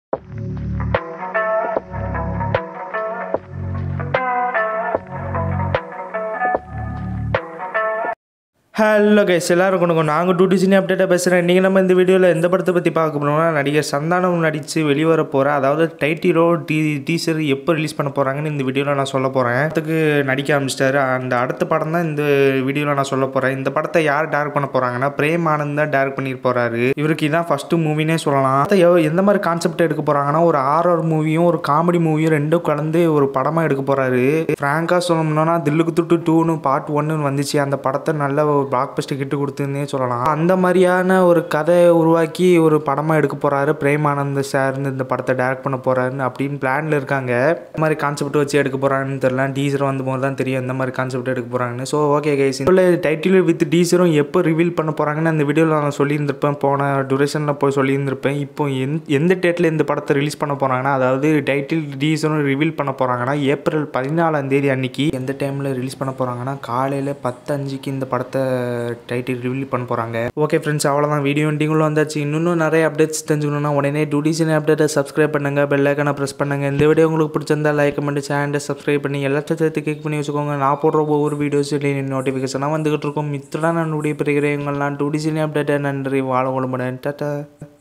hello guys எல்லாரும் கொண்டு நாங்கள் டூ டிசினி அப்டேட்டாக பேசுகிறேன் இன்றைக்கி நம்ம இந்த வீடியோவில் எந்த படத்தை பற்றி பார்க்க போகிறோம்னா நடிகர் சந்தானம் நடித்து வெளிவர போகிற அதாவது டைட்டிலோ டீ டீசர் எப்போ ரிலீஸ் பண்ண போகிறாங்கன்னு இந்த வீடியோவில் நான் சொல்ல போகிறேன் அதுக்கு நடிக்க ஆரம்பிச்சிட்டாரு அந்த அடுத்த படம் தான் இந்த வீடியோவில் நான் சொல்ல போகிறேன் இந்த படத்தை யார் டேரக்ட் பண்ண போகிறாங்கன்னா பிரேம் ஆனந்த் தான் டேரக்ட் பண்ணிட்டு போகிறாரு இவருக்கு இதான் ஃபஸ்ட்டு மூவினே சொல்லலாம் அதை எவ- எந்த மாதிரி கான்செப்ட் எடுக்க போகிறாங்கன்னா ஒரு ஆரர் மூவியும் ஒரு காமெடி மூவியும் ரெண்டும் கலந்து ஒரு படமாக எடுக்க போகிறாரு ஃப்ராங்காக சொல்லணும்னா தில்லுக்கு துட்டு டூன்னு பார்ட் ஒன்னு வந்துச்சு அந்த படத்தை நல்ல ஒரு பிளாக் பஸ்ட் கிட்டு கொடுத்துன்னே சொல்லலாம் அந்த மாதிரியான ஒரு கதையை உருவாக்கி ஒரு படமாக எடுக்க போகிறாரு பிரேமானந்த் சார் இந்த படத்தை டைரக்ட் பண்ண போகிறாருன்னு அப்படின்னு பிளானில் இருக்காங்க இந்த மாதிரி கான்செப்ட் வச்சு எடுக்க போகிறாங்கன்னு தெரியல டீசர் வந்து போது தான் தெரியும் எந்த மாதிரி கான்செப்ட் எடுக்க போகிறாங்கன்னு ஸோ ஓகே கைஸ் இல்லை டைட்டில் வித் டீசரும் எப்போ ரிவீல் பண்ண போகிறாங்கன்னு அந்த வீடியோவில் நான் சொல்லியிருந்திருப்பேன் போன டூரேஷனில் போய் சொல்லியிருந்திருப்பேன் இப்போ எந் எந்த டேட்டில் இந்த படத்தை ரிலீஸ் பண்ண போகிறாங்கன்னா அதாவது டைட்டில் டீசரும் ரிவீல் பண்ண போகிறாங்கன்னா ஏப்ரல் பதினாலாம் தேதி அன்னைக்கு எந்த டைமில் ரிலீஸ் பண்ண போகிறாங்கன்னா காலையில் பத்து அஞ்சுக்கு இந்த படத்தை டைட்டில் ரிவீல் பண்ண போகிறாங்க ஓகே ஃப்ரெண்ட்ஸ் அவ்வளோதான் வீடியோ வண்டிங்களும் வந்தாச்சு இன்னும் நிறைய அப்டேட்ஸ் தெரிஞ்சுக்கணும்னா உடனே டூடிஷன் அப்டேட்டை சப்ஸ்கிரைப் பண்ணுங்க பெல் ஐக்கனை ப்ரெஸ் பண்ணுங்க இந்த வீடியோ உங்களுக்கு பிடிச்சிருந்தா லைக் பண்ணி சேனலை சப்ஸ்கிரைப் பண்ணி எல்லாத்தையும் சேர்த்து கிளிக் பண்ணி வச்சுக்கோங்க நான் போடுற ஒவ்வொரு வீடியோஸ் நோட்டிஃபிகேஷனாக வந்துகிட்டு இருக்கும் இத்துடன் நான் விடைபெறுகிறேன் உங்கள் நான் டூடிஷன் அப்டேட்டை நன்றி வாழ ஒழுமுடன் டாட்டா